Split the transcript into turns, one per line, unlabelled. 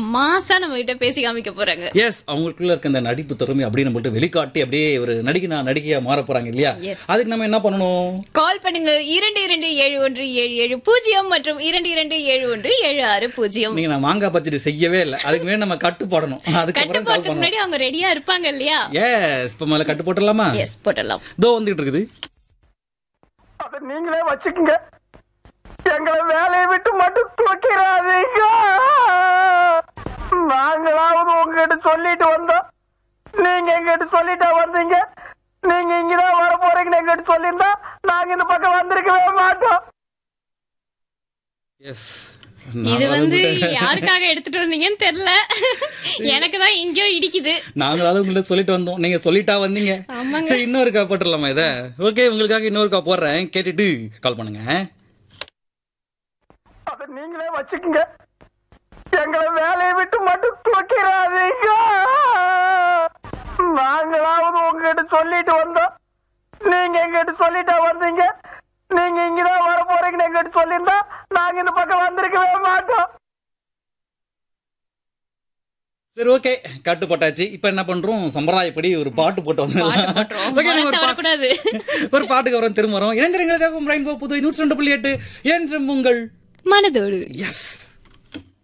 மாசா நம்ம கிட்ட பேசி காமிக்க போறாங்க
எஸ் அவங்களுக்குள்ள இருக்க இந்த நடிப்பு திறமை அப்படியே நம்மள்ட்ட வெளிக்காட்டி அப்படியே ஒரு நடிகை நான் நடிகையா மாற போறாங்க இல்லையா
Yes.
அதுக்கு நம்ம என்ன பண்ணணும்
கால் பண்ணுங்க இரண்டு இரண்டு ஏழு ஒன்று ஏழு ஏழு பூஜ்ஜியம் மற்றும் இரண்டு இரண்டு ஏழு ஒன்று ஏழு ஆறு பூஜ்ஜியம்
நீங்க நான் மாங்காய் பச்சடி செய்யவே இல்லை அதுக்கு முன்னாடி நம்ம கட்டு போடணும் அதுக்கப்புறம் கால்
கட்டுப்பாட்டுக்கு
பண்ணணும்
முன்னாடி அவங்க ரெடியா இருப்பாங்க இல்லையா
எஸ் இப்ப முதல்ல கட்டு போட்டுடலாமா
எஸ் போட்டலாம்
இதோ வந்துகிட்டு இருக்குது
அதை நீங்களே வச்சுக்கோங்க எங்களை வேலையை விட்டு மட்டும் தூக்கிறாதீங்க நாங்களாவது உங்ககிட்ட சொல்லிட்டு வந்தோம் நீங்க எங்கிட்ட சொல்லிட்டா வந்தீங்க நீங்க இங்கதான் வர போறீங்கன்னு எங்கிட்ட சொல்லியிருந்தா நாங்க இந்த பக்கம் வந்திருக்கவே மாட்டோம்
எஸ்
இது வந்து யாருக்காக எடுத்துட்டு வந்தீங்கன்னு தெரியல எனக்கு தான் எங்கேயோ இடிக்குது
நாங்களாவது உங்கள்ட்ட சொல்லிட்டு வந்தோம் நீங்க சொல்லிட்டா வந்தீங்க
ஆமாங்க.
சரி இன்னொருக்கா போட்டுடலாமா இத ஓகே உங்களுக்காக இன்னொருக்கா போடுறேன் கேட்டுட்டு கால் பண்ணுங்க
அதை நீங்களே வச்சுக்கோங்க எங்களை வேலையை விட்டு மட்டும் தூக்கிறாதீங்க நாங்களாவது உங்ககிட்ட சொல்லிட்டு வந்தோம் நீங்க எங்கிட்ட சொல்லிட்டா வந்தீங்க நீங்க இங்கதான் வர போறீங்கன்னு எங்கிட்ட சொல்லியிருந்தா நாங்க இந்த பக்கம் வந்திருக்கவே மாட்டோம்
சரி ஓகே கட்டு போட்டாச்சு இப்ப என்ன பண்றோம் சம்பிரதாயப்படி ஒரு பாட்டு போட்டு
பாட்டு போட்டுருவோம்.
Okay, நீங்க ஒரு
மனசை
பாட்டு-
வரக்கூடாது.
ஒரு பாட்டுக்கு வரோம் திரும்ப வரோம் இணைந்திருங்கள் ரெயின்போ புதுவை நூற்றி ரெண்டு புள்ளி எட்டு என்றும் உங்கள்
மனதோடு
எஸ்